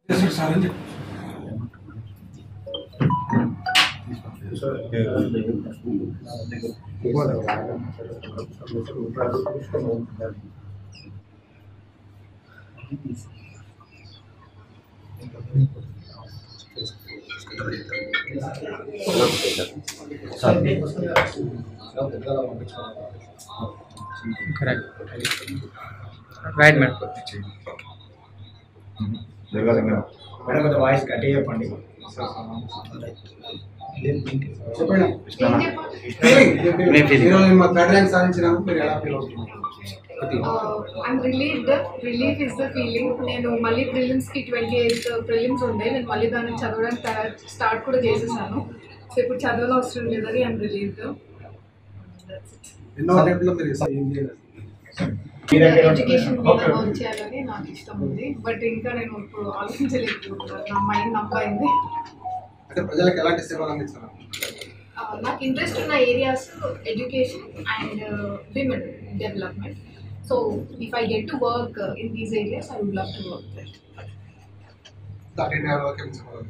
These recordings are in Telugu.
సార్ అని చెప్పి కరెక్ట్ రైట్ మేడం మేడం కొంచెం వాయిస్ గట్టిగా చెప్పండి చెప్పండి నేను feeling. ఈరోజు మా థర్డ్ ర్యాంక్ సాధించినందుకు మీరు ఎలా ఫీల్ అవుతున్నారు I'm relieved relief is the feeling నేను మళ్ళీ ప్రిలిమ్స్కి ట్వంటీ ఎయిత్ ప్రిలిమ్స్ ఉండే నేను మళ్ళీ దాన్ని చదవడానికి స్టార్ట్ కూడా చేసేసాను సో ఇప్పుడు చదవడం అవసరం లేదని ఐమ్ రిలీవ్డ్ ఎన్నో అటెంప్ట్లో మీరు ఏం చేయలేదు మీ దగ్గర ఎడ్యుకేషన్ మీద ఓకే వర్క్ చేయాలని నాకు ఇష్టం ఉంది బట్ ఇంకా నేను ఇప్పుడు ఆలోచించలేకపోతున్నాను నా మైండ్ నమ్మైంది అంటే ప్రజలకు ఎలాంటి సేవలు అందిస్తున్నారు నాకు ఇంట్రెస్ట్ ఉన్న areas education and women development so if I get to work in these areas I would love to work there attend అయ్యే వాళ్ళకి ఏం చెప్పాలి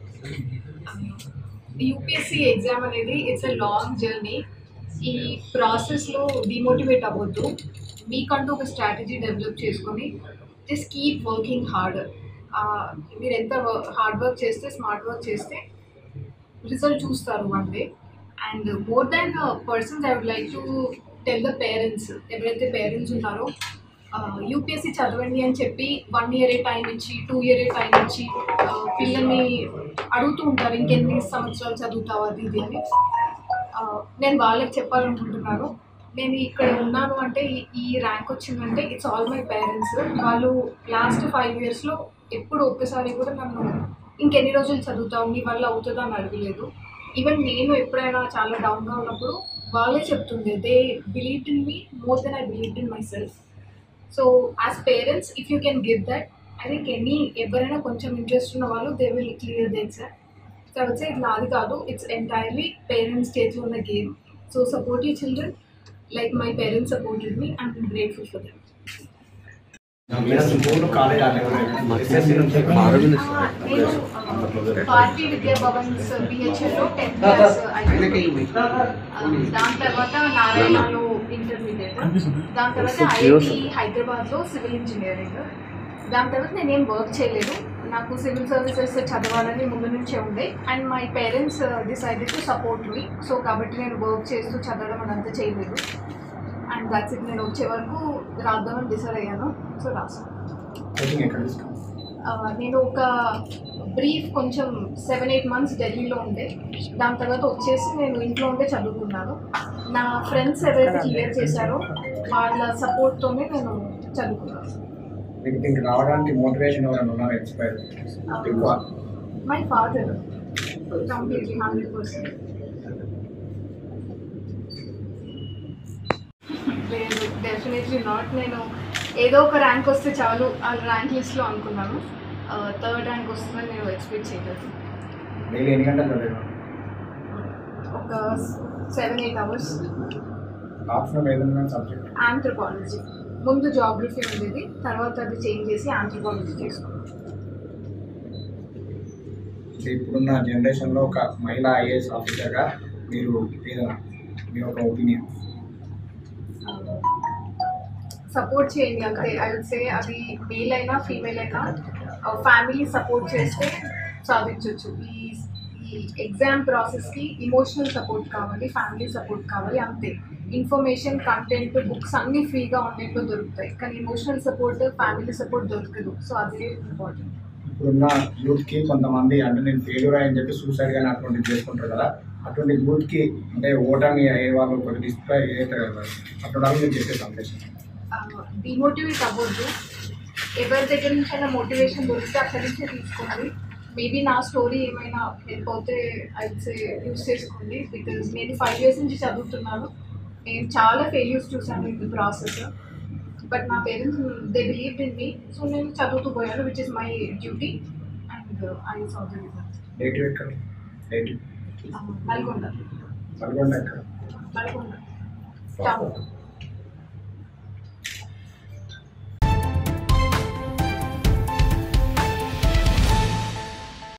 యూపీఎస్సీ ఎగ్జామ్ అనేది ఇట్స్ ఎ లాంగ్ జర్నీ ఈ ప్రాసెస్లో డిమోటివేట్ అవ్వద్దు మీకంటూ ఒక స్ట్రాటజీ డెవలప్ చేసుకొని జస్ట్ కీప్ వర్కింగ్ హార్డ్ మీరు ఎంత హార్డ్ వర్క్ చేస్తే స్మార్ట్ వర్క్ చేస్తే రిజల్ట్ చూస్తారు one day and more than persons I would like to tell the parents ఎవరైతే పేరెంట్స్ ఉన్నారో యూపీఎస్సీ చదవండి అని చెప్పి వన్ ఇయరే టైం ఇచ్చి టూ ఇయరే టైం ఇచ్చి ఆ, పిల్లల్ని అడుగుతూ ఉంటారు ఇంకెన్ని సంవత్సరాలు చదువుతావు అది ఇది అని ఆ, నేను వాళ్ళకి చెప్పాలనుకుంటున్నాను నేను ఇక్కడ ఉన్నాను అంటే ఈ- ఈ ర్యాంక్ వచ్చిందంటే ఇట్స్ ఆల్ మై పేరెంట్స్ వాళ్ళు లాస్ట్ ఫైవ్ ఇయర్స్లో ఎప్పుడు ఒక్కసారి కూడా నన్ను ఇంకెన్ని రోజులు చదువుతావు నీ వల్ల అవుతుందా అని అడగలేదు ఈవెన్ నేను ఎప్పుడైనా చాలా డౌన్గా ఉన్నప్పుడు వాళ్ళే చెప్తుండే they believe in me more than I believe in myself so as parents if you can give that I think any ఎవరైనా కొంచెం ఇంట్రెస్ట్ ఉన్న వాళ్ళు they will clear the exam so I would say ఇది నాది కాదు ఇట్స్ ఎంటైర్లీ పేరెంట్స్ చేతిలో ఉన్న game so support you children like my parents supported me I'm grateful for them school college నేను భారతీయ విద్యా భవన్స్ బిహెచ్ఎల్లో టెన్త్ క్లాస్ అయిపోయింది దాని తర్వాత నారాయణలో ఇంటర్మీడియట్ దాని తర్వాత ఐఐటి హైదరాబాద్లో సివిల్ ఇంజనీరింగ్ దాని తర్వాత నేనేం వర్క్ చేయలేదు నాకు సివిల్ సర్వీసెస్ చదవాలని ముందు నుంచే ఉండే and my parents decided to support me so కాబట్టి నేను వర్క్ చేస్తూ చదవడం అదంతా చేయలేదు అండ్ దాట్స్ ఇట్ నేను వచ్చే వరకు రాద్దామని డిసైడ్ అయ్యాను సో రాసాను కోచింగ్ ఎక్కడ తీసుకున్నాం ఆ, నేను ఒక బ్రీఫ్ కొంచెం సెవెన్ ఎయిట్ మంత్స్ ఢిల్లీలో ఉండే దాని తర్వాత వచ్చేసి నేను ఇంట్లో ఉండే చదువుకున్నాను నా ఫ్రెండ్స్ ఎవరైతే క్లియర్ చేశారో వాళ్ళ సపోర్ట్తోనే నేను చదువుకున్నాను మీకు దీనికి రావడానికి మోటివేషన్ ఎవరైనా ఉన్నారా ఇన్స్పైర్ ఎక్కువ my father completely hundred percent లేదు డెఫినెట్లీ నాట్ నేను ఏదో ఒక ర్యాంక్ వస్తే చాలు ఆ ర్యాంక్ లిస్ట్లో అనుకున్నాను థర్డ్ ర్యాంక్ వస్తుందని నేను ఎక్స్పెక్ట్ చేయలేదు డైలీ ఎన్ని గంటలు చదివాను ఒక సెవెన్ ఎయిట్ అవర్స్ ఆప్షన్ ఏదైనా సబ్జెక్ట్ ఆంథ్రపాలజీ ముందు జాగ్రఫీ ఉండేది తర్వాత అది చేంజ్ చేసి ఆంథ్రపాలజీ చేసుకున్నాను ఇప్పుడున్న జనరేషన్లో ఒక మహిళా ఐఏఎస్ ఆఫీసర్గా మీరు ఏదైనా మీ ఒక ఒపీనియన్ సపోర్ట్ చేయండి అంతే ఐ వుడ్ సే అది మేల్ అయినా ఫీమేల్ అయినా ఫ్యామిలీ సపోర్ట్ చేస్తే సాధించవచ్చు ఈ ఈ ఎగ్జామ్ ప్రాసెస్కి ఇమోషనల్ సపోర్ట్ కావాలి ఫ్యామిలీ సపోర్ట్ కావాలి అంతే ఇన్ఫర్మేషన్ కంటెంట్ బుక్స్ అన్నీ ఫ్రీగా ఆన్లైన్లో దొరుకుతాయి కానీ ఇమోషనల్ సపోర్ట్ ఫ్యామిలీ సపోర్ట్ దొరకదు సో అదే ఇంపార్టెంట్ ఇప్పుడున్న యూత్కి కొంతమంది అంటే నేను ఫెయిల్యూర్ అని చెప్పి సూసైడ్ కానీ అటువంటివి చేసుకుంటారు కదా అటువంటి యూత్కి అంటే ఓటమి అయ్యే వాళ్ళు కొద్దిగా డిస్ప్లే అవుతారు కదా అటువంటి వాళ్ళు మీరు చేసే సందేశం డిమోటివేట్ అవ్వద్దు ఎవరి దగ్గర నుంచి అయినా మోటివేషన్ దొరికితే అక్కడి నుంచే తీసుకోండి మేబీ నా స్టోరీ ఏమైనా హెల్ప్ అవుతే అయితే యూస్ చేసుకోండి బికాజ్ నేను ఫైవ్ ఇయర్స్ నుంచి చదువుతున్నాను నేను చాలా ఫెయిల్యూర్స్ చూసాను ఇన్ ది ప్రాసెస్ బట్ నా parents they believe in me so నేను చదువుతూ పోయాను which is my duty and I saw the result negative ఎక్కడ నెగిటివ్ నల్గొండ నల్గొండ ఎక్కడ నల్గొండ టౌన్